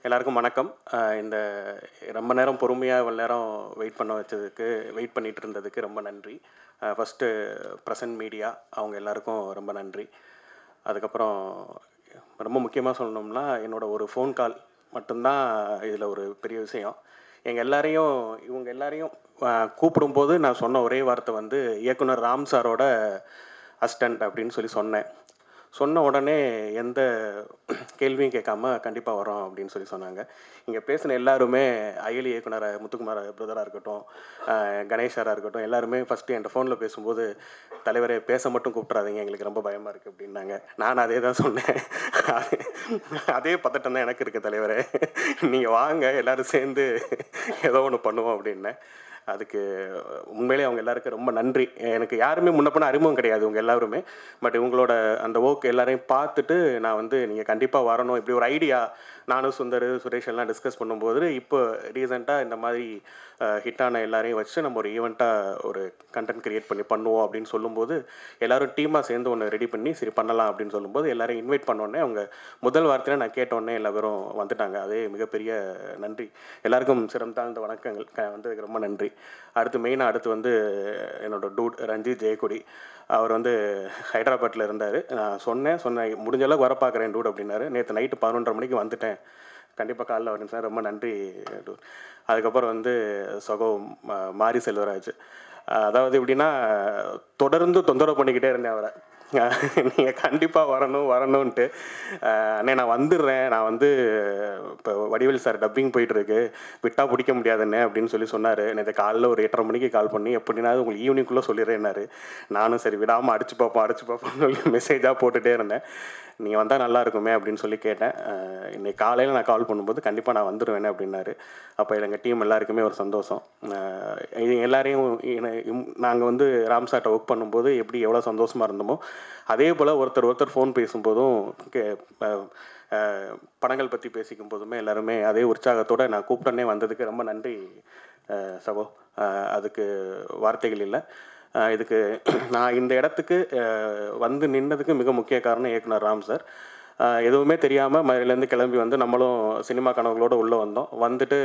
எல்லாருக்கும் வணக்கம் அஹ் இந்த ரொம்ப நேரம் பொறுமையாக இவ்வளோ நேரம் வெயிட் பண்ண வச்சதுக்கு வெயிட் பண்ணிட்டு இருந்ததுக்கு ரொம்ப நன்றி ஃபஸ்ட்டு ப்ரெசன்ட் மீடியா அவங்க எல்லாருக்கும் ரொம்ப நன்றி அதுக்கப்புறம் ரொம்ப முக்கியமாக சொல்லணும்னா என்னோட ஒரு ஃபோன் கால் மட்டும்தான் இதில் ஒரு பெரிய விஷயம் எங்கள் எல்லாரையும் இவங்க எல்லாரையும் அஹ், கூப்பிடும்போது நான் சொன்ன ஒரே வார்த்தை வந்து இயக்குனர் ராம் சாரோட அசிஸ்டண்ட் அப்படின்னு சொல்லி சொன்னேன் சொன்ன உடனே எந்த கேள்வியும் கேட்காம கண்டிப்பாக வரோம் அப்படின்னு சொல்லி சொன்னாங்க இங்கே பேசின எல்லாருமே அயலி இயக்குனர் முத்துக்குமார் பிரதராக இருக்கட்டும் அஹ், கணேஷராக இருக்கட்டும் எல்லாருமே ஃபஸ்ட்டு என்கிட்ட ஃபோனில் பேசும்போது தலைவரே பேச மட்டும் கூப்பிட்றாதீங்க எங்களுக்கு ரொம்ப பயமாக இருக்குது அப்படின்னாங்க நான் அதே தான் சொன்னேன் அதே அதே பதட்டம் தான் எனக்கு இருக்குது தலைவரே நீங்கள் வாங்க எல்லோரும் சேர்ந்து ஏதோ ஒன்று பண்ணுவோம் அப்படின்னேன் அதுக்கு உண்மையிலே அவங்க எல்லாருக்கும் ரொம்ப நன்றி எனக்கு யாருமே முன்ன பண்ண அறிமுகம் கிடையாது இவங்க எல்லாருமே பட் இவங்களோட அந்த ஒர்க் எல்லாரையும் பார்த்துட்டு நான் வந்து நீங்கள் கண்டிப்பாக வரணும் இப்படி ஒரு ஐடியா நானும் சுந்தர் சுரேஷ் எல்லாம் டிஸ்கஸ் பண்ணும்போது இப்போ ரீசெண்டாக இந்த மாதிரி ஹிட்டான எல்லாரையும் வச்சு நம்ம ஒரு ஈவெண்ட்டாக ஒரு கண்டென்ட் கிரியேட் பண்ணி பண்ணுவோம் அப்படின்னு சொல்லும்போது எல்லாரும் டீமாக சேர்ந்து ஒன்று ரெடி பண்ணி சரி பண்ணலாம் அப்படின்னு சொல்லும்போது எல்லாரையும் இன்வைட் பண்ணோடனே அவங்க முதல் வார்த்தையில் நான் கேட்டோடனே எல்லா பேரும் வந்துட்டாங்க அதே மிகப்பெரிய நன்றி எல்லாருக்கும் சிரம் தாழ்ந்த வணக்கங்கள் க- வந்ததுக்கு ரொம்ப நன்றி அடுத்து மெயினாக அடுத்து வந்து என்னோட டூட் ரஞ்சித் ஜெயக்குடி அவர் வந்து ஹைதராபாத்தில் இருந்தார் நான் சொன்னேன் சொன்னேன் முடிஞ்ச அளவுக்கு வர பார்க்குறேன் டூட் அப்படின்னாரு நேற்று நைட்டு பதினொன்றரை மணிக்கு வந்துட்டேன் கண்டிப்பாக காலைல வரேன் சார் ரொம்ப நன்றி டூட் அதுக்கப்புறம் வந்து சகோ மா- மாரி செல்வராஜ் அஹ் அதாவது எப்படின்னா தொடர்ந்து தொந்தரவு பண்ணிக்கிட்டே இருந்தேன் அவரை நீங்கள் கண்டிப்பாக வரணும் வரணுன்ட்டு அஹ் அண்ணே நான் வந்துடுறேன் நான் வந்து இப்போ வடிவேல் சார் டப்பிங் போயிட்டுருக்கு விட்டா பிடிக்க முடியாதுண்ணே அப்படின்னு சொல்லி சொன்னார் நேற்று காலைல ஒரு எட்டரை மணிக்கு கால் பண்ணி எப்படினாவது உங்களுக்கு ஈவினிங்குள்ளே சொல்லிடுறேன்னாரு நானும் சரி விடாமல் அடிச்சு பார்ப்போம் அடிச்சு பார்ப்போம்னு சொல்லி மெசேஜாக போட்டுகிட்டே இருந்தேன் நீங்கள் வந்தால் நல்லா இருக்குமே அப்படின்னு சொல்லி கேட்டேன் அஹ் இன்னைக்கு காலையில் நான் கால் பண்ணும்போது கண்டிப்பாக நான் வந்துடுவேனே அப்படின்னாரு அப்போ எங்கள் டீம் எல்லாருக்குமே ஒரு சந்தோஷம் அஹ் இது எல்லாரையும் நாங்கள் வந்து ராம் சார்ட்ட ஒர்க் பண்ணும்போது எப்படி எவ்வளோ சந்தோஷமாக இருந்தோமோ அதே போல் ஒருத்தர் ஒருத்தர் ஃபோன் பேசும்போதும் கே அஹ் அஹ் படங்கள் பற்றி பேசிக்கும் போதுமே எல்லாருமே அதே உற்சாகத்தோடு நான் கூப்பிட்டோன்னே வந்ததுக்கு ரொம்ப நன்றி அஹ் சகோ அஹ் அதுக்கு வார்த்தைகள் இல்லை அஹ் இதுக்கு நான் இந்த இடத்துக்கு அஹ் வந்து நின்னதுக்கு மிக முக்கிய காரணம் இயக்குனர் ராம் சார் அஹ் எதுவுமே தெரியாமல் மதுரையிலேருந்து கிளம்பி வந்து நம்மளும் சினிமா கனவுகளோடு உள்ளே வந்தோம் வந்துட்டு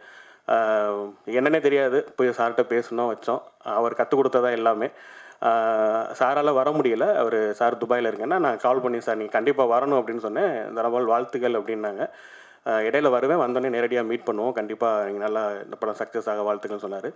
அஹ் என்னன்னே தெரியாது போய் சார்கிட்ட பேசணும் வச்சோம் அவர் கற்றுக் கொடுத்ததா எல்லாமே சாரால் வர முடியல அவர் சார் துபாயில் இருக்கேன்னா நான் கால் பண்ணி சார் நீங்கள் கண்டிப்பாக வரணும் அப்படின்னு சொன்னேன் தரவால் வாழ்த்துக்கள் அப்படின்னாங்க அஹ் இடையில வருவேன் வந்தோடனே நேரடியாக மீட் பண்ணுவோம் கண்டிப்பாக நீங்கள் நல்லா இந்த படம் சக்ஸஸ் ஆக வாழ்த்துக்கள் சொன்னார்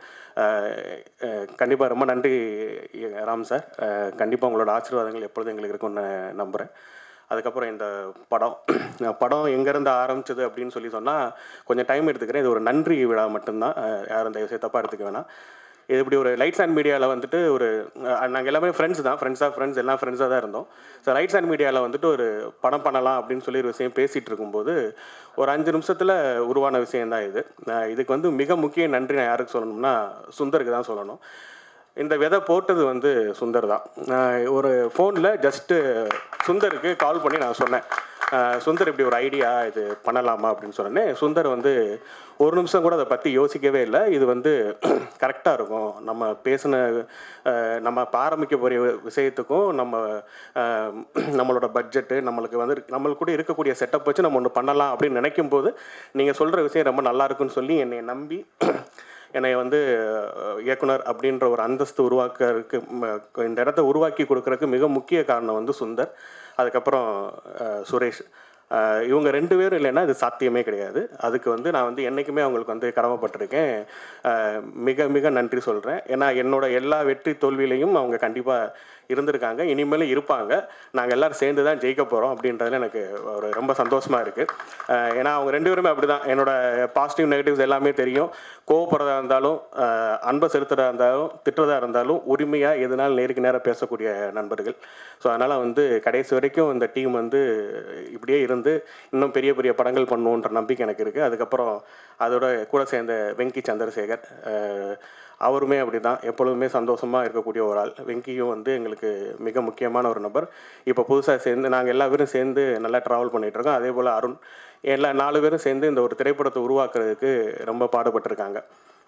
கண்டிப்பாக ரொம்ப நன்றி இ- ராம் சார் கண்டிப்பாக உங்களோட ஆசீர்வாதங்கள் எப்பொழுதும் எங்களுக்கு இருக்கும்னு நான் நம்புகிறேன் அதுக்கப்புறம் இந்த படம் படம் எங்கேருந்து ஆரம்பிச்சது அப்படின்னு சொல்லி சொன்னால் கொஞ்சம் டைம் எடுத்துக்கிறேன் இது ஒரு நன்றி விழா மட்டும்தான் அஹ் யாரும் தயவு செய்து தப்பாக எடுத்துக்க வேணாம் இது இப்படி ஒரு லைட்ஸ் அண்ட் மீடியாவில் வந்துட்டு ஒரு நாங்கள் எல்லாமே ஃப்ரெண்ட்ஸ் தான் ஃப்ரெண்ட்ஸ் ஆஃப் ஃப்ரெண்ட்ஸ் எல்லாம் ஃப்ரெண்ட்ஸாக தான் இருந்தோம் ஸோ லைட்ஸ் அண்ட் மீடியாவில் வந்துட்டு ஒரு படம் பண்ணலாம் அப்படின்னு சொல்லி ஒரு விஷயம் பேசிகிட்டு இருக்கும்போது ஒரு அஞ்சு நிமிஷத்தில் உருவான விஷயம் தான் இது அஹ் இதுக்கு வந்து மிக முக்கிய நன்றி நான் யாருக்கு சொல்லணும்னா சுந்தருக்கு தான் சொல்லணும் இந்த விதை போட்டது வந்து சுந்தர் தான் நான் ஒரு ஃபோனில் ஜஸ்ட்டு சுந்தருக்கு கால் பண்ணி நான் சொன்னேன் அஹ் சுந்தர் இப்படி ஒரு ஐடியா இது பண்ணலாமா அப்படின்னு சொன்னேன் சுந்தர் வந்து ஒரு நிமிஷம் கூட அதை பற்றி யோசிக்கவே இல்லை இது வந்து கரெக்டாக இருக்கும் நம்ம பேசின அஹ், நம்ம இப்ப ஆரம்பிக்க போகிற விஷயத்துக்கும் நம்ம அஹ், நம்மளோட பட்ஜெட்டு நம்மளுக்கு வந்து நம்மளுக்கு கூட இருக்கக்கூடிய செட்டப் வச்சு நம்ம ஒன்று பண்ணலாம் அப்படின்னு நினைக்கும் போது நீங்கள் சொல்கிற விஷயம் ரொம்ப நல்லா இருக்குன்னு சொல்லி என்னை நம்பி என்னை வந்து அஹ், இயக்குனர் அப்படின்ற ஒரு அந்தஸ்து உருவாக்குறதுக்கு ம, இந்த இடத்த உருவாக்கி கொடுக்கறதுக்கு மிக முக்கிய காரணம் வந்து சுந்தர் அதுக்கப்புறம் அஹ், சுரேஷ் அஹ், இவங்க ரெண்டு பேரும் இல்லைன்னா இது சாத்தியமே கிடையாது அதுக்கு வந்து நான் வந்து என்றைக்குமே அவங்களுக்கு வந்து கடமைப்பட்டிருக்கேன் அஹ், மிக மிக நன்றி சொல்கிறேன் ஏன்னா என்னோட எல்லா வெற்றி தோல்வியிலையும் அவங்க கண்டிப்பாக இருந்திருக்காங்க இனிமேலும் இருப்பாங்க நாங்கள் எல்லாரும் சேர்ந்து தான் ஜெயிக்க போகிறோம் அப்படின்றதுல எனக்கு ஒரு ரொம்ப சந்தோஷமாக இருக்குது ஏன்னா அவங்க ரெண்டு பேருமே அப்படி தான் என்னோட பாசிட்டிவ் நெகட்டிவ்ஸ் எல்லாமே தெரியும் கோவப்படுறதா இருந்தாலும் அஹ், அன்பை செலுத்துறதா இருந்தாலும் திட்டுறதா இருந்தாலும் உரிமையாக எதுனாலும் நேருக்கு நேராக பேசக்கூடிய நண்பர்கள் ஸோ அதனால் வந்து கடைசி வரைக்கும் இந்த டீம் வந்து இப்படியே இருந்து இன்னும் பெரிய பெரிய படங்கள் பண்ணுவோன்ற நம்பிக்கை எனக்கு இருக்குது அதுக்கப்புறம் அதோட கூட சேர்ந்த வெங்கி சந்திரசேகர் அஹ், அவருமே அப்படி தான் எப்பொழுதுமே சந்தோஷமாக இருக்கக்கூடிய ஒரு ஆள் வெங்கியும் வந்து எங்களுக்கு மிக முக்கியமான ஒரு நபர் இப்போ புதுசாக சேர்ந்து நாங்கள் எல்லா பேரும் சேர்ந்து நல்லா ட்ராவல் பண்ணிகிட்ருக்கோம் அதே போல் அருண் எல்லா நாலு பேரும் சேர்ந்து இந்த ஒரு திரைப்படத்தை உருவாக்குறதுக்கு ரொம்ப பாடுபட்டிருக்காங்க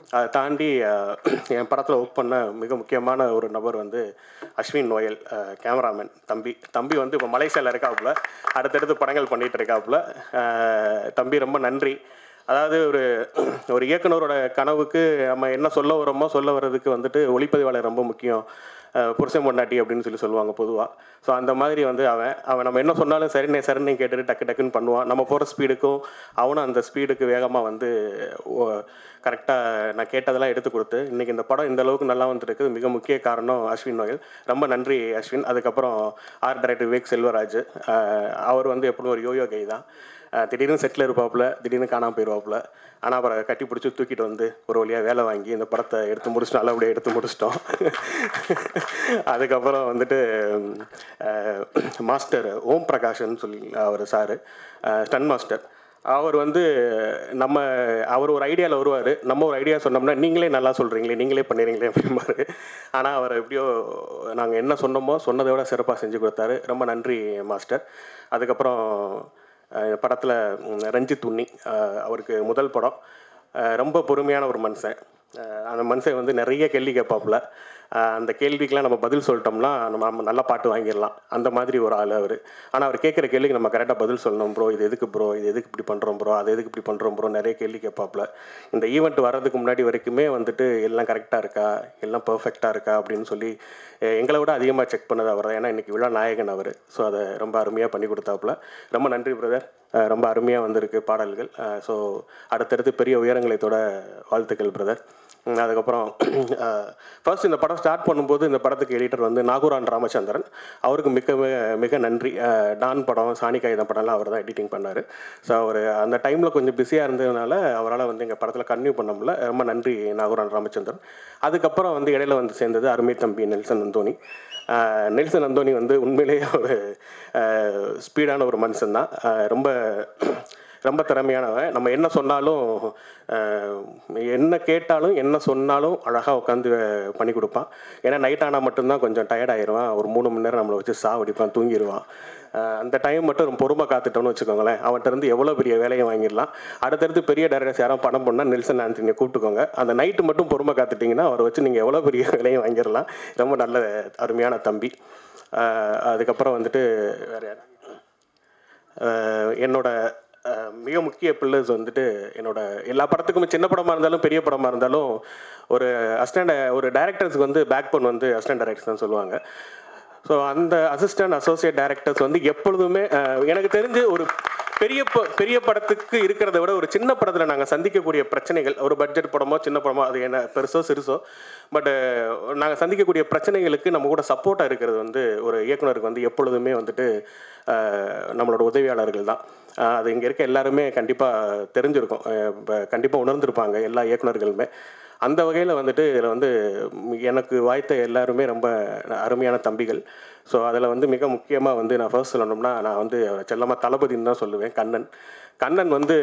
அதை தாண்டி அஹ், என் படத்தில் ஒர்க் பண்ண மிக முக்கியமான ஒரு நபர் வந்து அஸ்வின் நோயல் கேமராமேன் தம்பி தம்பி வந்து இப்போ மலேசியாவில் இருக்காப்புல அடுத்தடுத்து படங்கள் பண்ணிகிட்டு இருக்காப்புல அஹ், தம்பி ரொம்ப நன்றி அதாவது ஒரு ஒரு இயக்குனரோட கனவுக்கு நம்ம என்ன சொல்ல வரோமோ சொல்ல வர்றதுக்கு வந்துட்டு ஒளிப்பதிவாளர் ரொம்ப முக்கியம் அஹ் புருஷன் பொண்டாட்டி அப்படின்னு சொல்லி சொல்லுவாங்க பொதுவாக ஸோ அந்த மாதிரி வந்து அவன் அவன் நம்ம என்ன சொன்னாலும் சரிண்ணே சரிண்ணே கேட்டுட்டு டக்கு டக்குன்னு பண்ணுவான் நம்ம போகிற ஸ்பீடுக்கும் அவனும் அந்த ஸ்பீடுக்கு வேகமாக வந்து கரெக்டாக நான் கேட்டதெல்லாம் எடுத்து கொடுத்து இன்றைக்கி இந்த படம் இந்த அளவுக்கு நல்லா வந்துருக்கு மிக முக்கிய காரணம் அஸ்வின் நோயல் ரொம்ப நன்றி அஸ்வின் அதுக்கப்புறம் ஆர்ட் டைரக்டர் விவேக் செல்வராஜ் அஹ் அவர் வந்து எப்பவும் ஒரு யோயோ கை தான் அஹ் திடீர்னு செட்டில் இருப்பாப்புல திடீர்னு காணாமல் போயிடுவாப்புல ஆனால் அப்புறம் கட்டி பிடிச்சி தூக்கிட்டு வந்து ஒரு வழியாக வேலை வாங்கி இந்த படத்தை எடுத்து முடிச்சுட்டு நல்லபடியாக எடுத்து முடிச்சிட்டோம் அதுக்கப்புறம் வந்துட்டு அஹ், மாஸ்டர் ஓம் பிரகாஷ்னு சொல்லி அவர் சாரு ஸ்டன் மாஸ்டர் அவர் வந்து நம்ம அவர் ஒரு ஐடியாவில் வருவார் நம்ம ஒரு ஐடியா சொன்னோம்னா நீங்களே நல்லா சொல்கிறீங்களே நீங்களே பண்ணிடுறீங்களே அப்படிம்பாரு ஆனால் அவர் எப்படியோ நாங்கள் என்ன சொன்னோமோ சொன்னதை விட சிறப்பாக செஞ்சு கொடுத்தாரு ரொம்ப நன்றி மாஸ்டர் அதுக்கப்புறம் படத்தில் ரஞ்சித் உன்னி அஹ், அவருக்கு முதல் படம் அஹ், ரொம்ப பொறுமையான ஒரு மனுஷன் அஹ், அந்த மனுஷன் வந்து நிறைய கேள்வி கேட்பாப்புல அஹ், அந்த கேள்விக்கெலாம் நம்ம பதில் சொல்லிட்டோம்னா நம்ம நம்ம நல்ல பாட்டு வாங்கிடலாம் அந்த மாதிரி ஒரு ஆள் அவர் ஆனால் அவர் கேட்குற கேள்விக்கு நம்ம கரெக்டாக பதில் சொல்லணும் ப்ரோ இது எதுக்கு ப்ரோ இது எதுக்கு இப்படி பண்ணுறோம் ப்ரோ அது எதுக்கு இப்படி பண்ணுறோம் ப்ரோ நிறைய கேள்வி கேட்பாப்புல இந்த ஈவெண்ட் வர்றதுக்கு முன்னாடி வரைக்குமே வந்துட்டு எல்லாம் கரெக்டாக இருக்கா எல்லாம் பர்ஃபெக்டாக இருக்கா அப்படின்னு சொல்லி அஹ், எங்களை விட அதிகமாக செக் பண்ணது அவர் தான் ஏன்னா இன்றைக்கி விழா நாயகன் அவர் ஸோ அதை ரொம்ப அருமையாக பண்ணி கொடுத்தாப்புல ரொம்ப நன்றி பிரதர் ரொம்ப அருமையாக வந்திருக்கு பாடல்கள் ஸோ அடுத்தடுத்து பெரிய உயரங்களை தொட வாழ்த்துக்கள் பிரதர் அதுக்கப்புறம் ஃபர்ஸ்ட் இந்த படம் ஸ்டார்ட் பண்ணும்போது இந்த படத்துக்கு எடிட்டர் வந்து நாகூரான் ராமச்சந்திரன் அவருக்கு மிக மிக- மிக நன்றி அஹ், டான் படம் சாணி காகிதம் படம்லாம் அவர் தான் எடிட்டிங் பண்ணார் ஸோ அவர் அந்த டைமில் கொஞ்சம் பிஸியாக இருந்ததுனால அவரால் வந்து எங்கள் படத்தில் கன்டினியூ பண்ண முடியல ரொம்ப நன்றி நாகூரான் ராமச்சந்திரன் அதுக்கப்புறம் வந்து இடையில வந்து சேர்ந்தது அருமை தம்பி நெல்சன் அந்தோனி ஆஹ் நெல்சன் அந்தோனி வந்து உண்மையிலேயே ஒரு ஸ்பீடான ஒரு மனுஷன் தான் ரொம்ப ரொம்ப திறமையானவன் நம்ம என்ன சொன்னாலும் ஆஹ் என்ன கேட்டாலும் என்ன சொன்னாலும் அழகாக உட்காந்து பண்ணி கொடுப்பான் ஏன்னா நைட் ஆனால் மட்டும்தான் கொஞ்சம் டயர்ட் ஆயிடுவான் ஒரு மூணு மணி நேரம் நம்மளை வச்சு சாவடிப்பான் தூங்கிடுவான் ஆஹ் அந்த டைம் மட்டும் ரொம்ப பொறுமை காத்துட்டோம்னு வச்சுக்கோங்களேன் அவன்கிட்ட இருந்து எவ்வளோ பெரிய வேலையை வாங்கிடலாம் அடுத்தடுத்து பெரிய டேரக்டர்ஸ் யாரும் படம் பண்ணால் நெல்சன் ஆண்டனியை கூப்பிட்டுக்கோங்க அந்த நைட்டு மட்டும் பொறுமை காத்துட்டிங்கன்னா அவரை வச்சு நீங்கள் எவ்வளோ பெரிய வேலையை வாங்கிடலாம் ரொம்ப நல்ல அருமையான தம்பி ஆஹ் அதுக்கப்புறம் வந்துட்டு வேறு யார் ஆஹ் என்னோட ஆஹ் மிக முக்கிய பில்லர்ஸ் வந்துட்டு என்னோட எல்லா படத்துக்குமே சின்ன படமாக இருந்தாலும் பெரிய படமாக இருந்தாலும் ஒரு அசிஸ்டண்ட் ஒரு டைரக்டர்ஸ்க்கு வந்து பேக் போன் வந்து அசிஸ்டன்ட் டைரக்டர்ஸ் தான் சொல்லுவாங்க ஸோ அந்த அசிஸ்டன்ட் அசோசியேட் டைரக்டர்ஸ் வந்து எப்பொழுதுமே ஆஹ் எனக்கு தெரிஞ்சு ஒரு பெரிய ப- பெரிய படத்துக்கு இருக்கிறத விட ஒரு சின்ன படத்தில் நாங்கள் சந்திக்கக்கூடிய பிரச்சனைகள் ஒரு பட்ஜெட் படமோ சின்ன படமோ அது என்ன பெருசோ சிறுசோ பட் நாங்கள் சந்திக்கக்கூடிய பிரச்சனைகளுக்கு நம்ம கூட சப்போர்ட்டாக இருக்கிறது வந்து ஒரு இயக்குனருக்கு வந்து எப்பொழுதுமே வந்துட்டு ஆஹ் நம்மளோட உதவியாளர்கள் தான் ஆஹ் அது இங்கே இருக்க எல்லாருமே கண்டிப்பாக தெரிஞ்சிருக்கும் கண்டிப்பாக உணர்ந்திருப்பாங்க எல்லா இயக்குனர்களுமே அந்த வகையில் வந்துட்டு இதில் வந்து ம், எனக்கு வாய்த்த எல்லாருமே ரொம்ப அருமையான தம்பிகள் ஸோ அதில் வந்து மிக முக்கியமாக வந்து நான் ஃபர்ஸ்ட் சொல்லணும்னா நான் வந்து அவரை செல்லமாக தளபதின்னு தான் சொல்லுவேன் கண்ணன் கண்ணன் வந்து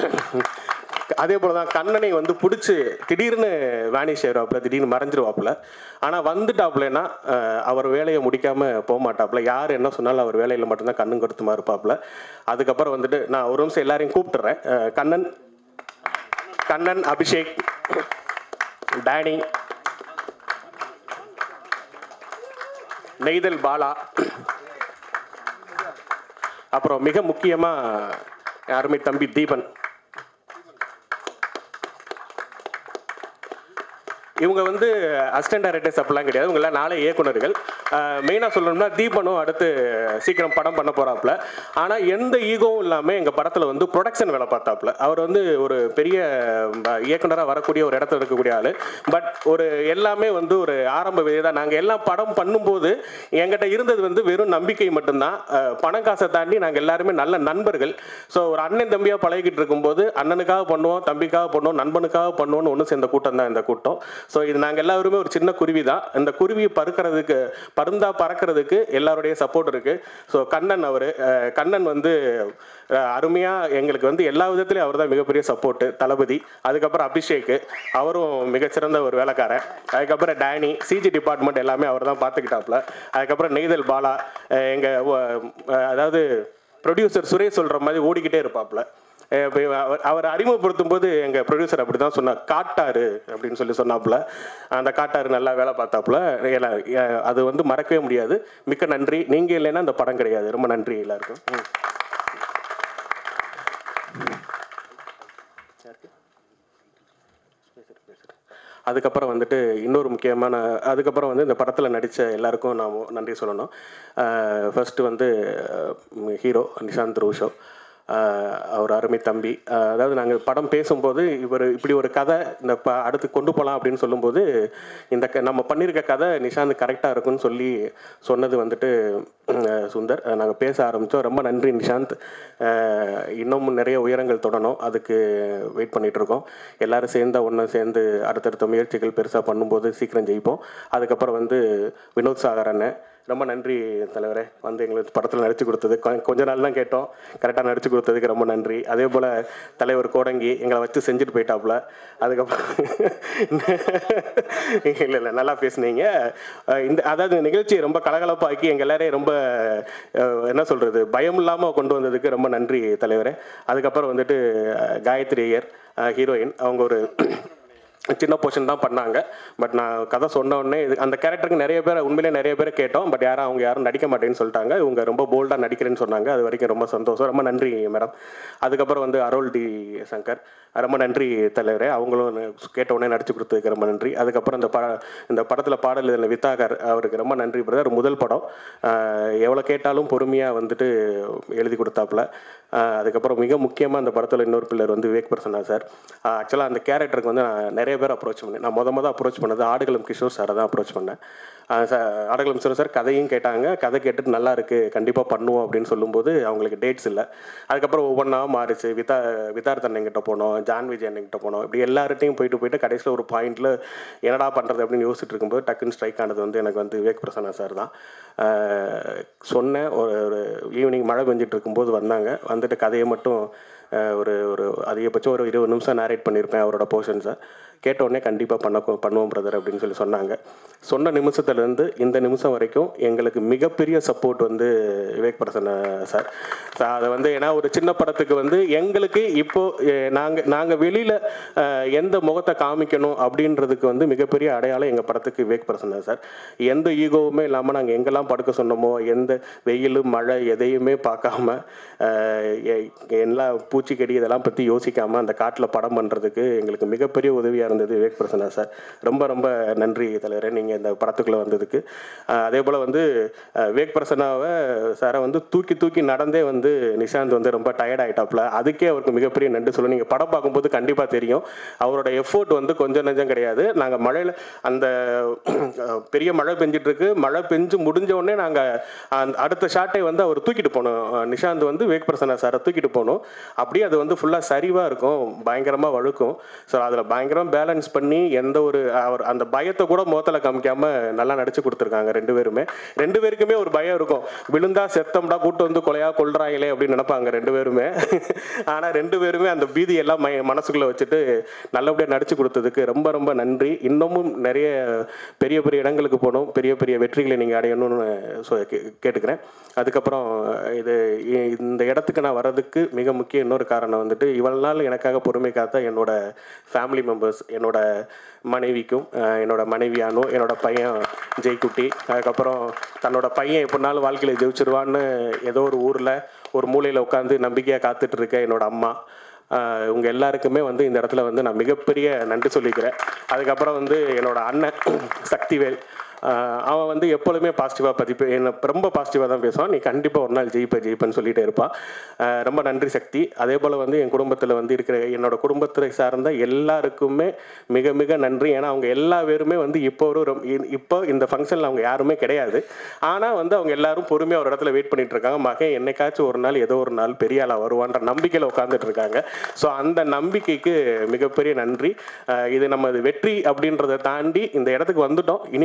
அதே போல தான் கண்ணனை வந்து பிடிச்சி திடீர்னு வேனிஷ் ஆயிடுவாப்புல திடீர்னு மறைஞ்சிருவாப்புல ஆனால் வந்துட்டாப்புலன்னா அஹ், அவர் வேலையை முடிக்காமல் போக மாட்டாப்புல யார் என்ன சொன்னாலும் அவர் வேலையில் மட்டும்தான் கண்ணும் கருத்துமா இருப்பாப்புல அதுக்கப்புறம் வந்துட்டு நான் ஒரு நிமிஷம் எல்லாரையும் கூப்பிட்டுறேன் அஹ், கண்ணன் கண்ணன் அபிஷேக் டேனி நெய்தல் பாலா அப்புறம் மிக முக்கியமாக அருமை தம்பி தீபன் இவங்க வந்து அசிஸ்டன்ட் டைரக்டர்ஸ் அப்படிலாம் கிடையாது இவங்கெல்லாம் நாளை இயக்குனர்கள் மெயினாக சொல்லணும்னா தீபனும் அடுத்து சீக்கிரம் படம் பண்ண போகிறாப்புல ஆனால் எந்த ஈகோவும் இல்லாமல் எங்கள் படத்தில் வந்து ப்ரொடக்ஷன் வேலை பார்த்தாப்புல அவர் வந்து ஒரு பெரிய இயக்குனராக வரக்கூடிய ஒரு இடத்துல இருக்கக்கூடிய ஆள் பட் ஒரு எல்லாமே வந்து ஒரு ஆரம்ப விதை தான் நாங்கள் எல்லாம் படம் பண்ணும்போது எங்கிட்ட இருந்தது வந்து வெறும் நம்பிக்கை மட்டும்தான் அஹ், பணம் காசை தாண்டி நாங்கள் எல்லாருமே நல்ல நண்பர்கள் ஸோ ஒரு அண்ணன் தம்பியாக பழகிட்டு இருக்கும்போது அண்ணனுக்காக பண்ணுவோம் தம்பிக்காக பண்ணுவோம் நண்பனுக்காக பண்ணுவோம்னு ஒன்று சேர்ந்த கூட்டம் தான் இந்த கூட்டம் ஸோ இது நாங்கள் எல்லாருமே ஒரு சின்ன குருவி தான் இந்த குருவியை பறக்கிறதுக்கு பருந்தா பறக்கிறதுக்கு எல்லாருடைய சப்போர்ட் இருக்கு ஸோ கண்ணன் அவர் கண்ணன் வந்து அஹ், அருமையா எங்களுக்கு வந்து எல்லா விதத்துலையும் அவர் தான் மிகப்பெரிய சப்போர்ட்டு தளபதி அதுக்கப்புறம் அபிஷேக் அவரும் மிகச்சிறந்த ஒரு வேலைக்காரன் அதுக்கப்புறம் டேனி சிஜி டிபார்ட்மெண்ட் எல்லாமே அவர் தான் பார்த்துக்கிட்டாப்புல அதுக்கப்புறம் நெய்தல் பாலா அஹ், எங்க அஹ், அதாவது ப்ரொடியூசர் சுரேஷ் சொல்ற மாதிரி ஓடிக்கிட்டே இருப்பாப்புல அஹ் இப்ப அவர் அவர் அறிமுகப்படுத்தும் போது எங்கள் ப்ரொடியூசர் அப்படி தான் சொன்னார் காட்டாரு அப்படின்னு சொல்லி சொன்னாப்புல அந்த காட்டாரு நல்லா வேலை பார்த்தாப்புல எல்லாம், அஹ் அது வந்து மறக்கவே முடியாது மிக்க நன்றி நீங்கள் இல்லைன்னா அந்த படம் கிடையாது ரொம்ப நன்றி எல்லாருக்கும் ம். அதுக்கப்புறம் வந்துட்டு இன்னொரு முக்கியமான அதுக்கப்புறம் வந்து இந்த படத்தில் நடித்த எல்லாருக்கும் நான் நன்றி சொல்லணும் ஃபர்ஸ்ட் வந்து ஹீரோ நிஷாந்த் ரூஷோ ஆஹ் அவர் அருமை தம்பி ஆஹ் அதாவது நாங்கள் படம் பேசும்போது இவர் இப்படி ஒரு கதை இந்த ப அடுத்து கொண்டு போகலாம் அப்படின்னு சொல்லும்போது இந்த க நம்ம பண்ணியிருக்க கதை நிஷாந்த் கரெக்டாக இருக்குன்னு சொல்லி சொன்னது வந்துட்டு உம், சுந்தர் நாங்கள் பேச ஆரம்பித்தோம் ரொம்ப நன்றி நிஷாந்த் ஆஹ் இன்னும் நிறைய உயரங்கள் தொடணும் அதுக்கு வெயிட் பண்ணிட்டு இருக்கோம் எல்லாரும் சேர்ந்தா ஒன்று சேர்ந்து அடுத்தடுத்த முயற்சிகள் பெருசாக பண்ணும்போது சீக்கிரம் ஜெயிப்போம் அதுக்கப்புறம் வந்து வினோத் சாகர் அண்ணன் ரொம்ப நன்றி தலைவரே வந்து எங்களுக்கு படத்தில் நடிச்சு கொடுத்தது கொ- கொஞ்ச நாள் தான் கேட்டோம் கரெக்டாக நடிச்சு கொடுத்ததுக்கு ரொம்ப நன்றி அதே போல் தலைவர் கோடங்கி எங்களை வச்சு செஞ்சுட்டு போயிட்டாப்புல அதுக்கப்புறம் இல்லை இல்லை நல்லா பேசுனீங்க அஹ் இந்த அதாவது இந்த நிகழ்ச்சியை ரொம்ப கலகலப்பாக்கி எங்கள் எல்லாரையும் ரொம்ப அஹ், என்ன சொல்கிறது பயம் இல்லாமல் கொண்டு வந்ததுக்கு ரொம்ப நன்றி தலைவரே அதுக்கப்புறம் வந்துட்டு அஹ், காயத்ரி ஐயர் ஹீரோயின் அவங்க ஒரு சின்ன போர்ஷன் தான் பண்ணாங்க பட் நான் கதை சொன்ன உடனே இது அந்த கேரக்டருக்கு நிறைய பேர் உண்மையிலே நிறைய பேர் கேட்டோம் பட் யாரும் அவங்க யாரும் நடிக்க மாட்டேன்னு சொல்லிட்டாங்க இவங்க ரொம்ப போல்டாக நடிக்கிறேன்னு சொன்னாங்க அது வரைக்கும் ரொம்ப சந்தோஷம் ரொம்ப நன்றி மேடம் அதுக்கப்புறம் வந்து அருள் டி சங்கர் ரொம்ப நன்றி தலைவரே அவங்களும் கேட்ட உடனே நடிச்சு கொடுத்ததுக்கு ரொம்ப நன்றி அதுக்கப்புறம் இந்த பட இந்த படத்தில் பாடல் இதில் வித்தாகர் அவருக்கு ரொம்ப நன்றி பிரதர் முதல் படம் ஆஹ் எவ்வளோ கேட்டாலும் பொறுமையாக வந்துட்டு எழுதி கொடுத்தாப்புல ஆஹ் அதுக்கப்புறம் மிக முக்கியமாக அந்த படத்தில் இன்னொரு பிள்ளர் வந்து விவேக் பிரசன்னா சார் ஆக்சுவலாக அந்த கேரக்டருக்கு வந்து நான் நிறைய பேர் அப்ரோச் பண்ணேன் நான் முத முத அப்ரோச் பண்ணது ஆடுகளம் கிஷோர் சாரை தான் அப்ரோச் பண்ணேன் ஆஹ் சார் ஆடுகளம் கிஷோர் சார் கதையும் கேட்டாங்க கதை கேட்டுட்டு நல்லா இருக்கு கண்டிப்பாக பண்ணுவோம் அப்படின்னு சொல்லும்போது அவங்களுக்கு டேட்ஸ் இல்லை அதுக்கப்புறம் ஒவ்வொன்றா மாறிச்சு விதா விதார்த் அண்ணங்கிட்ட போனோம் ஜான் விஜய் அண்ணங்கிட்ட போனோம் இப்படி எல்லார்ட்டையும் போயிட்டு போயிட்டு கடைசியில் ஒரு பாயிண்ட்ல என்னடா பண்ணுறது அப்படின்னு யோசிச்சுட்டு இருக்கும்போது டக்குன்னு ஸ்ட்ரைக் ஆனது வந்து எனக்கு வந்து விவேக் பிரசன்னா சார் தான் ஆஹ் சொன்னேன் ஒரு ஒரு ஈவினிங் மழை பெஞ்சிட்டு இருக்கும்போது வந்தாங்க வந்துட்டு கதையை மட்டும் ஆஹ் ஒரு ஒரு அதிகபட்சம் ஒரு இருபது நிமிஷம் நேரேட் பண்ணியிருப்பேன் அவரோட போர்ஷன்ஸை கேட்ட உடனே கண்டிப்பாக பண்ண பண்ணுவோம் பிரதர் அப்படின்னு சொல்லி சொன்னாங்க சொன்ன நிமிஷத்துலேருந்து இந்த நிமிஷம் வரைக்கும் எங்களுக்கு மிகப்பெரிய சப்போர்ட் வந்து விவேக் பிரசன்ன சார் சார் அதை வந்து ஏன்னா ஒரு சின்ன படத்துக்கு வந்து எங்களுக்கு இப்போ நாங்கள் நாங்கள் வெளியில் எந்த முகத்தை காமிக்கணும் அப்படின்றதுக்கு வந்து மிகப்பெரிய அடையாளம் எங்கள் படத்துக்கு விவேக் பிரசன்னா சார் எந்த ஈகோவுமே இல்லாமல் நாங்கள் எங்கெல்லாம் படுக்க சொன்னோமோ எந்த வெயில் மழை எதையுமே பார்க்காம அஹ், எ- எல்லா பூச்சிக்கடி இதெல்லாம் பற்றி யோசிக்காமல் அந்த காட்டில் படம் பண்ணுறதுக்கு எங்களுக்கு மிகப்பெரிய உதவியாக இருந்தது விவேக் பிரசன்னா சார் ரொம்ப ரொம்ப நன்றி தலைவரே நீங்கள் இந்த படத்துக்குள்ளே வந்ததுக்கு அஹ், அதே போல் வந்து அஹ், விவேக் பிரசன்னாவை சாரை வந்து தூக்கி தூக்கி நடந்தே வந்து நிஷாந்த் வந்து ரொம்ப டயர்ட் ஆகிட்டாப்புல அதுக்கே அவருக்கு மிகப்பெரிய நன்றி சொல்லணும் நீங்கள் படம் பார்க்கும்போது கண்டிப்பாக தெரியும் அவரோட எஃபோர்ட் வந்து கொஞ்சம் நெஞ்சம் கிடையாது நாங்கள் மழையில் அந்த அஹ், பெரிய மழை பெஞ்சிட்டு இருக்கு மழை பெஞ்சு முடிஞ்ச உடனே நாங்கள் அந்த அடுத்த ஷாட்டை வந்து அவர் தூக்கிட்டு போனோம் அஹ், நிஷாந்த் வந்து விவேக் பிரசன்னா சாரை தூக்கிட்டு போகணும் அப்படியே அது வந்து ஃபுல்லாக சரிவாக இருக்கும் பயங்கரமாக வழுக்கும் ஸோ அதில் பயங்கரமாக பேலன்ஸ் பண்ணி எந்த ஒரு அவர் அந்த பயத்தை கூட முகத்தில் காமிக்காம நல்லா நடிச்சு கொடுத்துருக்காங்க ரெண்டு பேருமே ரெண்டு பேருக்குமே ஒரு பயம் இருக்கும் விழுந்தா செத்தம்டா கூட்டு வந்து கொலையா கொள்றாங்களே அப்படின்னு நினைப்பாங்க ரெண்டு பேருமே ஆனால் ரெண்டு பேருமே அந்த பீதி எல்லாம் ம மனசுக்குள்ளே வச்சுட்டு நல்லபடியாக நடிச்சு கொடுத்ததுக்கு ரொம்ப ரொம்ப நன்றி இன்னமும் நிறைய பெரிய பெரிய இடங்களுக்கு போகணும் பெரிய பெரிய வெற்றிகளை நீங்கள் அடையணும்னு சொ- கே- கேட்டுக்கிறேன் அதுக்கப்புறம் இது இ- இந்த இடத்துக்கு நான் வர்றதுக்கு மிக முக்கிய இன்னொரு காரணம் வந்துட்டு இவ்வளவு நாள் எனக்காக பொறுமை காத்த என்னோட ஃபேமிலி மெம்பர்ஸ் என்னோட மனைவிக்கும் அஹ், என்னோட மனைவியானோ என்னோட பையன் ஜெய்குட்டி அதுக்கப்புறம் தன்னோட பையன் எப்படினாலும் வாழ்க்கையில் ஜெயிச்சிருவான்னு ஏதோ ஒரு ஊரில் ஒரு மூலையில் உட்காந்து நம்பிக்கையாக காத்துட்டு இருக்க என்னோட அம்மா ஆஹ் இவங்க எல்லாருக்குமே வந்து இந்த இடத்துல வந்து நான் மிகப்பெரிய நன்றி சொல்லிக்கிறேன் அதுக்கப்புறம் வந்து என்னோட அண்ணன் சக்திவேல் ஆஹ் அவன் வந்து எப்பொழுதுமே பாசிட்டிவாக பதிப்பு என்ன ரொம்ப பாசிட்டிவாக தான் பேசுவான் நீ கண்டிப்பாக ஒரு நாள் ஜெயிப்ப ஜெயிப்பேன்னு சொல்லிட்டே இருப்பான் ஆஹ் ரொம்ப நன்றி சக்தி அதே போல் வந்து என் குடும்பத்தில் வந்து இருக்கிற என்னோட குடும்பத்தை சார்ந்த எல்லாருக்குமே மிக மிக நன்றி ஏன்னா அவங்க எல்லா பேருமே வந்து இப்போ ஒரு ரொம்- இ- இப்போ இந்த ஃபங்க்ஷனில் அவங்க யாருமே கிடையாது ஆனால் வந்து அவங்க எல்லாரும் பொறுமையாக ஒரு இடத்துல வெயிட் பண்ணிட்டு இருக்காங்க மகன் என்னைக்காச்சும் ஒரு நாள் ஏதோ ஒரு நாள் பெரிய ஆளாக வருவான்ற நம்பிக்கையில் உட்காந்துட்டு இருக்காங்க ஸோ அந்த நம்பிக்கைக்கு மிகப்பெரிய நன்றி ஆஹ் இது நம்ம இது வெற்றி அப்படின்றத தாண்டி இந்த இடத்துக்கு வந்துட்டோம் இனிமேல்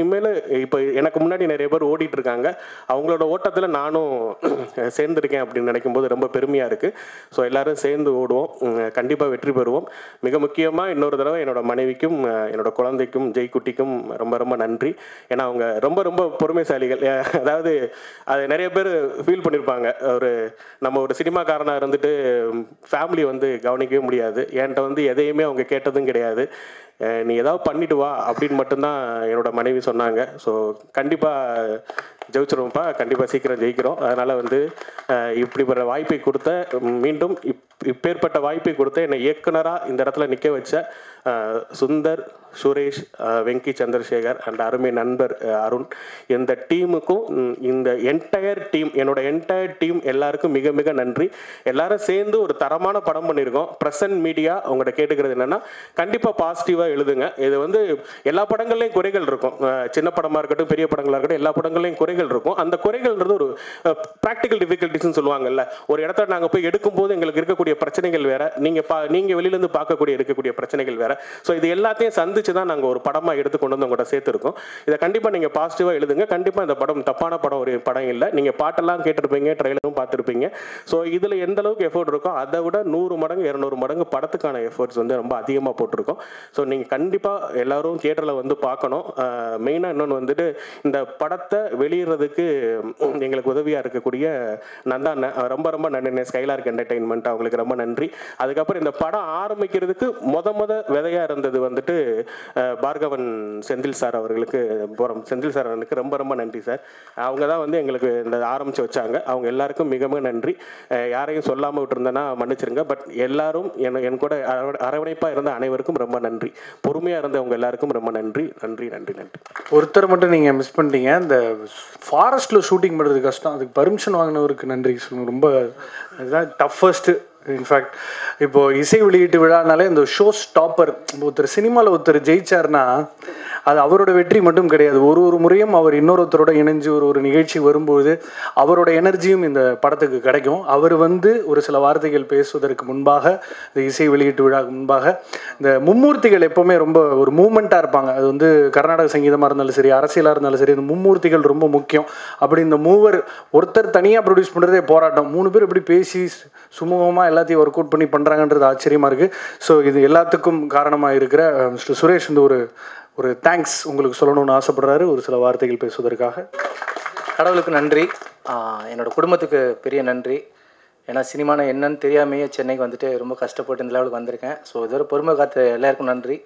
இப்போ எனக்கு முன்னாடி நிறைய பேர் ஓடிட்டு இருக்காங்க அவங்களோட ஓட்டத்தில் நானும் சேர்ந்துருக்கேன் அப்படின்னு நினைக்கும் போது ரொம்ப பெருமையாக இருக்குது ஸோ எல்லாரும் சேர்ந்து ஓடுவோம் கண்டிப்பாக வெற்றி பெறுவோம் மிக முக்கியமாக இன்னொரு தடவை என்னோட மனைவிக்கும் அஹ், என்னோட குழந்தைக்கும் ஜெய்குட்டிக்கும் ரொம்ப ரொம்ப நன்றி ஏன்னா அவங்க ரொம்ப ரொம்ப பொறுமைசாலிகள் அஹ், அதாவது அது நிறைய பேர் ஃபீல் பண்ணியிருப்பாங்க ஒரு நம்ம ஒரு சினிமாக்காரனாக இருந்துட்டு ஃபேமிலி வந்து கவனிக்கவே முடியாது என்கிட்ட வந்து எதையுமே அவங்க கேட்டதும் கிடையாது அஹ், நீ ஏதாவது பண்ணிட்டு வா அப்படின்னு மட்டும்தான் என்னோட மனைவி சொன்னாங்க ஸோ கண்டிப்பாக ஜெயிச்சிருவோம்ப்பா கண்டிப்பாக சீக்கிரம் ஜெயிக்கிறோம் அதனால் வந்து அஹ், இப்படிப்பட்ட வாய்ப்பை கொடுத்த உம், மீண்டும் இப் இப்பேற்பட்ட வாய்ப்பை கொடுத்த என்னை இயக்குனராக இந்த இடத்துல நிற்க வச்ச அஹ், சுந்தர் சுரேஷ் அஹ், வெங்கி சந்திரசேகர் அண்ட் அருமை நண்பர் அஹ், அருண் இந்த டீமுக்கும் உம், இந்த என்டையர் டீம் என்னோட என்டையர் டீம் எல்லாருக்கும் மிக மிக நன்றி எல்லாரும் சேர்ந்து ஒரு தரமான படம் பண்ணியிருக்கோம் ப்ரெசன்ட் மீடியா உங்கள்கிட்ட கேட்டுக்கிறது என்னன்னா கண்டிப்பாக பாசிட்டிவாக எழுதுங்க இது வந்து எல்லா படங்கள்லையும் குறைகள் இருக்கும் அஹ், சின்ன படமாக இருக்கட்டும் பெரிய படங்களாக இருக்கட்டும் எல்லா படங்கள்லையும் குறைகள் இருக்கும் அந்த குறைகள்ன்றது ஒரு ப்ராக்டிக்கல் டிஃபிகல்ட்டிஸ்னு சொல்லுவாங்கல்ல ஒரு இடத்துல நாங்கள் போய் எடுக்கும்போது எங்களுக்கு இருக்கக்கூடிய பிரச்சனைகள் வேற நீங்கள் பா நீங்கள் வெளியிலேருந்து பார்க்கக்கூடிய இருக்கக்கூடிய பிரச்சனைகள் வேற ஸோ இது எல்லாத்தையும் சந்திச்சு தான் நாங்கள் ஒரு படமாக எடுத்து கொண்டு வந்து உங்கள்கிட்ட சேர்த்துருக்கோம் இதை கண்டிப்பாக நீங்கள் பாசிட்டிவாக எழுதுங்க கண்டிப்பாக இந்த படம் தப்பான படம் ஒரு படம் இல்லை நீங்கள் பாட்டெல்லாம் கேட்டிருப்பீங்க ட்ரெயிலரும் பார்த்துருப்பீங்க ஸோ இதில் எந்த அளவுக்கு எஃபோர்ட் இருக்கோ அதை விட நூறு மடங்கு இரநூறு மடங்கு படத்துக்கான எஃபோர்ட்ஸ் வந்து ரொம்ப அதிகமாக போட்டிருக்கோம் ஸோ நீங்கள் கண்டிப்பாக எல்லாரும் தியேட்டரில் வந்து பார்க்கணும் மெயினாக இன்னொன்று வந்துட்டு இந்த படத்தை வெளியிடுறதுக்கு உம், எங்களுக்கு உதவியாக இருக்கக்கூடிய நந்தா அண்ணன் அஹ் ரொம்ப ரொம்ப நன்றி ஸ்கைலார்க் என்டர்டெயின்மெண்ட் அவங்களுக்கு ரொம்ப நன்றி அதுக்கப்புறம் இந்த படம் ஆரம்பிக்கிறதுக்கு மொத மொத விதையாக இருந்தது வந்துட்டு அஹ், பார்கவன் செந்தில் சார் அவர்களுக்கு போகிறோம் செந்தில் சார் அவர்களுக்கு ரொம்ப ரொம்ப நன்றி சார் அவங்க தான் வந்து எங்களுக்கு இந்த ஆரம்பித்து வச்சாங்க அவங்க எல்லாருக்கும் மிக மிக நன்றி அஹ், யாரையும் சொல்லாமல் விட்டுருந்தேன்னா மன்னிச்சிருங்க பட் எல்லாரும் என் என் கூட அரவணை- அரவணைப்பாக இருந்த அனைவருக்கும் ரொம்ப நன்றி பொறுமையாக இருந்தவங்க எல்லாருக்கும் ரொம்ப நன்றி நன்றி நன்றி நன்றி ஒருத்தர் மட்டும் நீங்கள் மிஸ் பண்ணிட்டீங்க இந்த ஃபாரஸ்ட்டில் ஷூட்டிங் பண்ணுறது கஷ்டம் அதுக்கு பர்மிஷன் வாங்கினவருக்கு நன்றி சொல்லுங்க ரொம்ப அதுதான் டஃபஸ்ட்டு இன்ஃபேக்ட் இப்போ இசை வெளியீட்டு விழானாலே இந்த ஷோ ஸ்டாப்பர் ஒருத்தர் சினிமாவில் ஒருத்தர் ஜெயிச்சார்னா அது அவரோட வெற்றி மட்டும் கிடையாது ஒரு ஒரு முறையும் அவர் இன்னொருத்தரோட இணைஞ்சு ஒரு ஒரு நிகழ்ச்சி வரும்போது அவரோட எனர்ஜியும் இந்த படத்துக்கு கிடைக்கும் அவர் வந்து ஒரு சில வார்த்தைகள் பேசுவதற்கு முன்பாக இந்த இசை வெளியீட்டு விழாவுக்கு முன்பாக இந்த மும்மூர்த்திகள் எப்போவுமே ரொம்ப ஒரு மூமெண்ட்டாக இருப்பாங்க அது வந்து கர்நாடக சங்கீதமாக இருந்தாலும் சரி அரசியலாக இருந்தாலும் சரி இந்த மும்மூர்த்திகள் ரொம்ப முக்கியம் அப்படி இந்த மூவர் ஒருத்தர் தனியாக ப்ரொடியூஸ் பண்ணுறதே போராட்டம் மூணு பேர் எப்படி பேசி சுமூகமாக எல்லாத்தையும் ஒர்க் அவுட் பண்ணி பண்ணுறாங்கன்றது ஆச்சரியமாக இருக்குது ஸோ இது எல்லாத்துக்கும் காரணமாக இருக்கிற அஹ், மிஸ்டர் சுரேஷ் வந்து ஒரு ஒரு தேங்க்ஸ் உங்களுக்கு சொல்லணும்னு ஆசைப்படுறாரு ஒரு சில வார்த்தைகள் பேசுவதற்காக கடவுளுக்கு நன்றி ஆஹ் என்னோட குடும்பத்துக்கு பெரிய நன்றி ஏன்னா சினிமான என்னன்னு தெரியாமையே சென்னைக்கு வந்துட்டு ரொம்ப கஷ்டப்பட்டு இந்த லெவலுக்கு வந்திருக்கேன் ஸோ இதுவரை பொறுமை காத்த எல்லாருக்கும் நன்றி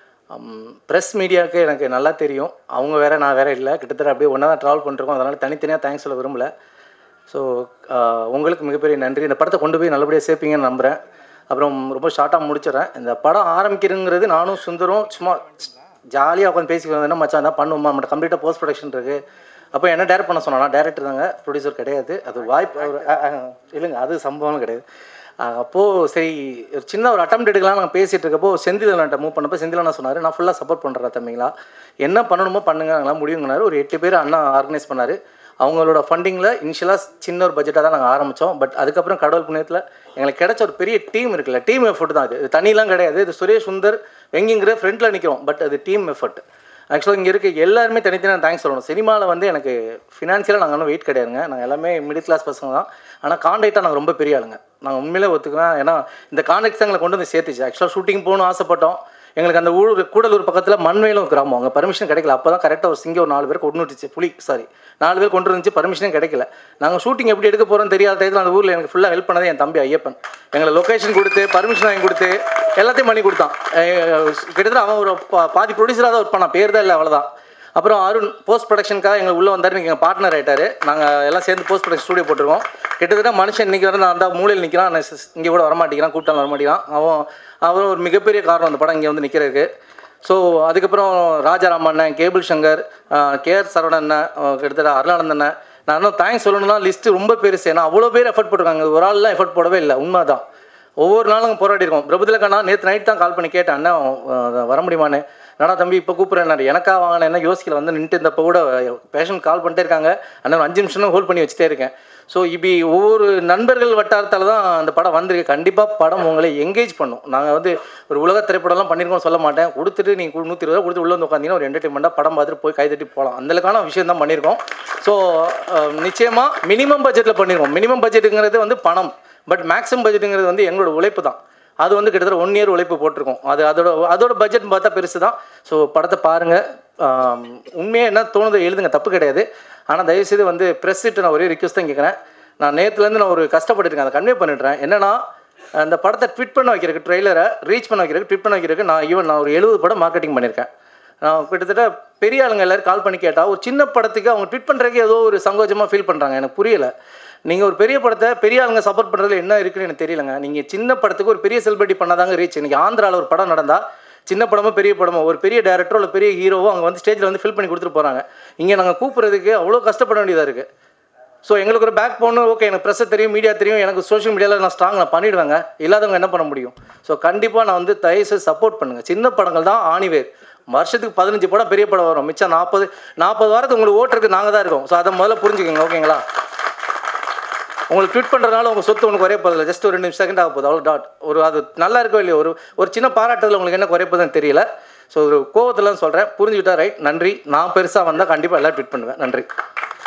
ப்ரெஸ் மீடியாவுக்கு எனக்கு நல்லா தெரியும் அவங்க வேற நான் வேற இல்லை கிட்டத்தட்ட அப்படியே ஒன்றா தான் ட்ராவல் பண்ணிருக்கோம் அதனால் தனித்தனியாக தேங்க்ஸ் சொல்ல விரும்பல ஸோ உங்களுக்கு மிகப்பெரிய நன்றி இந்த படத்தை கொண்டு போய் நல்லபடியாக சேர்ப்பீங்கன்னு நம்புகிறேன் அப்புறம் ரொம்ப ஷார்ட்டாக முடிச்சிடுறேன் இந்த படம் ஆரம்பிக்கிறதுங்கிறது நானும் சுந்தரும் சும்மா ஜாலியாக உட்காந்து பேசிக்கிட்டு வந்தேன்னா மச்சான் தான் பண்ணுவோமா நம்மகிட்ட கம்ப்ளீட்டாக போஸ்ட் ப்ரொடக்ஷன் இருக்குது அப்போ என்ன டேரக்ட் பண்ண சொன்னா டேரக்டர் தாங்க ப்ரொடியூசர் கிடையாது அது வாய்ப்பு ஒரு அ, அ, இல்லைங்க அது சம்பவம் கிடையாது அப்போது சரி ஒரு சின்ன ஒரு அட்டம் எடுக்கலாம் நாங்கள் பேசிகிட்டு இருக்கப்போ செந்திலன்ட்ட மூவ் பண்ணப்போ செந்திலண்ணா சொன்னார் நான் ஃபுல்லாக சப்போர்ட் பண்ணுறேன் தம்பிங்களா என்ன பண்ணணுமோ பண்ணுங்க நாங்களாம் முடியுங்கனாரு ஒரு எட்டு பேர் அண்ணா ஆர்கனைஸ் பண்ணார் அவங்களோட ஃபண்டிங்கில் இனிஷியலாக சின்ன ஒரு பட்ஜெட்டாக தான் நாங்கள் ஆரம்பித்தோம் பட் அதுக்கப்புறம் கடவுள் புண்ணியத்தில் எங்களுக்கு கிடைச்ச ஒரு பெரிய டீம் இருக்குல்ல டீம் எஃபர்ட் தான் இது இது தனிலாம் கிடையாது இது சுரேஷ் சுந்தர் வெங்கிங்கிற ஃப்ரண்ட்டில் நிற்கிறோம் பட் அது டீம் எஃபர்ட் ஆக்சுவலாக இங்கே இருக்க எல்லாருமே தனித்தனியாக தேங்க்ஸ் சொல்லணும் சினிமாவில் வந்து எனக்கு ஃபினான்ஷியலாக நாங்கள் ஒன்றும் வெயிட் கிடையாதுங்க நாங்கள் எல்லாமே மிடில் கிளாஸ் பசங்க தான் ஆனால் கான்டாக்டாக நாங்கள் ரொம்ப பெரிய ஆளுங்க நாங்கள் உண்மையிலே ஒத்துக்குவேன் ஏன்னா இந்த கான்டாக்ட்ஸ் எங்களை கொண்டு வந்து சேர்த்துச்சு ஆக்சுவலாக ஷூட்டிங் போகணும்னு ஆசைப்பட்டோம் எங்களுக்கு அந்த ஊர் கூடலூர் பக்கத்தில் மண்வேலும் கிராமம் அங்கே பர்மிஷன் கிடைக்கல அப்போ தான் கரெக்டாக ஒரு சிங்க ஒரு நாலு பேர் கொண்டு வந்துச்சு புலி சாரி நாலு பேர் கொண்டு வந்துச்சு பர்மிஷனே கிடைக்கல நாங்கள் ஷூட்டிங் எப்படி எடுக்க போகிறோம் தெரியாத டயத்தில் அந்த ஊரில் எனக்கு ஃபுல்லாக ஹெல்ப் பண்ணது என் தம்பி ஐயப்பன் எங்களை லொக்கேஷன் கொடுத்து பர்மிஷன் வாங்கி கொடுத்து எல்லாத்தையும் பண்ணி கொடுத்தான் அஹ் கிட்டத்தட்ட அவன் ஒரு பா- பாதி ப்ரொடியூசராக தான் ஒர்க் பண்ணான் பேர் தான் இல்லை அவ்வளோதான் அப்புறம் அருண் போஸ்ட் ப்ரொடக்ஷனுக்காக எங்களுக்கு உள்ளே வந்தார் எங்கள் பார்ட்னர் ஆயிட்டாரு நாங்கள் எல்லாம் சேர்ந்து போஸ்ட் ப்ரொடக்ஷன் ஸ்டூடியோ போட்டிருக்கோம் கிட்டத்தட்ட மனுஷன் இன்னைக்கு வரை நான் அந்த மூலையில் நிற்கிறான் இங்கே கூட வரமாட்டேங்கிறான் கூப்பிட்டாலும் வரமாட்டேங்கிறான் அவன் அவன் ஒரு மிகப்பெரிய காரணம் அந்த படம் இங்கே வந்து நிற்கிறதுக்கு ஸோ அதுக்கப்புறம் ராஜாராம் அண்ணன் கேபிள் சங்கர் கேஆர் சரவணன் அண்ணன் அஹ் கிட்டத்தட்ட அருளானந்த் அண்ணன் நான் இன்னும் தேங்க்ஸ் சொல்லணும்னா லிஸ்ட்டு ரொம்ப பெருசு ஏன்னா அவ்வளோ பேர் எஃபர்ட் போட்டிருக்காங்க ஒரு ஆள்லாம் எஃபர்ட் போடவே இல்லை உண்மை தான் ஒவ்வொரு நாளும் போராடி இருக்கோம் பிரபுதிலக்கண்ணா நேற்று நைட் தான் கால் பண்ணி கேட்டேன் அண்ணா அஹ் வர முடியுமான்னு நானா தம்பி இப்போ கூப்பிட்றேன் எனக்கா வாங்கினேன் என்ன யோசிக்கல வந்து நின்றுட்டு இருந்தப்போ கூட பேஷண்ட் கால் பண்ணிட்டே இருக்காங்க அண்ணா ஒரு அஞ்சு நிமிஷம் ஹோல்ட் பண்ணி வச்சுட்டே இருக்கேன் ஸோ இப்படி ஒவ்வொரு நண்பர்கள் வட்டாரத்தால் தான் அந்த படம் வந்திருக்கு கண்டிப்பாக படம் உங்களை எங்கேஜ் பண்ணும் நாங்கள் வந்து ஒரு உலக திரைப்படம்லாம் பண்ணியிருக்கோம் சொல்ல மாட்டேன் கொடுத்துட்டு நீங்கள் நூற்றி இருபது ரூபா கொடுத்து உள்ளே வந்து உட்காந்தீங்கன்னா ஒரு என்டர்டைன்மெண்ட்டாக படம் பார்த்துட்டு போய் கைதட்டி போகலாம் அந்தளவுக்கான விஷயம் தான் பண்ணியிருக்கோம் ஸோ நிச்சயமாக மினிமம் பட்ஜெட்டில் பண்ணியிருக்கோம் மினிமம் பட்ஜெட்டுங்கிறது வந்து பணம் பட் மேக்ஸிமம் பட்ஜெட்டுங்கிறது வந்து எங்களோட உழைப்பு தான் அது வந்து கிட்டத்தட்ட ஒன் இயர் உழைப்பு போட்டிருக்கோம் அது அதோட அதோட பட்ஜெட் பார்த்தா பெருசு தான் ஸோ படத்தை பாருங்கள் உண்மையாக என்ன தோணுதோ எழுதுங்க தப்பு கிடையாது ஆனால் தயவுசெய்து வந்து ப்ரெஸ் நான் ஒரே ரிக்வஸ்ட் தான் கேட்குறேன் நான் நேற்றுலேருந்து நான் ஒரு கஷ்டப்பட்டுருக்கேன் அதை கன்வே பண்ணிடுறேன் என்னன்னா அந்த படத்தை ட்விட் பண்ண வைக்கிறதுக்கு ட்ரெய்லரை ரீச் பண்ண வைக்கிறதுக்கு ட்விட் பண்ண வைக்கிறதுக்கு நான் ஈவன் நான் ஒரு எழுபது படம் மார்க்கெட்டிங் பண்ணியிருக்கேன் நான் கிட்டத்தட்ட பெரிய ஆளுங்க எல்லாரும் கால் பண்ணி கேட்டால் ஒரு சின்ன படத்துக்கு அவங்க ட்விட் பண்ணுறதுக்கு ஏதோ ஒரு சங்கோஜமாக ஃபீல் பண்ணுறாங்க எனக்கு புரியல நீங்கள் ஒரு பெரிய படத்தை பெரிய ஆளுங்க சப்போர்ட் பண்ணுறதுல என்ன இருக்குன்னு எனக்கு தெரியலங்க நீங்கள் சின்ன படத்துக்கு ஒரு பெரிய செலிபிரிட்டி பண்ணாதாங்க ரீச் இன்னைக்கு ஆந்திராவில் ஒரு படம் நடந்தால் சின்ன படமோ பெரிய படமோ ஒரு பெரிய டேரக்டரோ இல்லை பெரிய ஹீரோவோ அங்கே வந்து ஸ்டேஜில் வந்து ஃபில் பண்ணி கொடுத்துட்டு போகிறாங்க இங்கே நாங்கள் கூப்பிட்றதுக்கு அவ்வளோ கஷ்டப்பட வேண்டியதாக இருக்குது ஸோ எங்களுக்கு ஒரு பேக் போகணும் ஓகே எனக்கு ப்ரெஸ்ஸை தெரியும் மீடியா தெரியும் எனக்கு சோஷியல் மீடியாவில் நான் ஸ்ட்ராங் நான் பண்ணிடுவேங்க இல்லாதவங்க என்ன பண்ண முடியும் ஸோ கண்டிப்பாக நான் வந்து தயவுசெய்து சப்போர்ட் பண்ணுங்கள் சின்ன படங்கள் தான் ஆணிவேர் வருஷத்துக்கு பதினஞ்சு படம் பெரிய படம் வரும் மிச்சம் நாற்பது நாற்பது வாரத்துக்கு உங்களுக்கு ஓட்டுறதுக்கு நாங்கள் தான் இருக்கோம் ஸோ அதை முதல்ல புரிஞ்சுக்கோங்க ஓகேங்களா உங்களுக்கு ட்வீட் பண்ணுறதுனால உங்கள் சொத்து உங்களுக்கு குறைய போதில்லை ஜஸ்ட் ஒரு ரெண்டு செகண்ட் ஆக போகுது அவ்வளோ டாட் ஒரு அது நல்லா இருக்கோ இல்லையோ ஒரு ஒரு சின்ன பாராட்டுதல் உங்களுக்கு என்ன குறைய போகுதுன்னு தெரியல ஸோ ஒரு கோவத்தில் சொல்கிறேன் புரிஞ்சுக்கிட்டா ரைட் நன்றி நான் பெருசாக வந்தால் கண்டிப்பாக எல்லாம் ட்வீட் பண்ணுவேன் நன்றி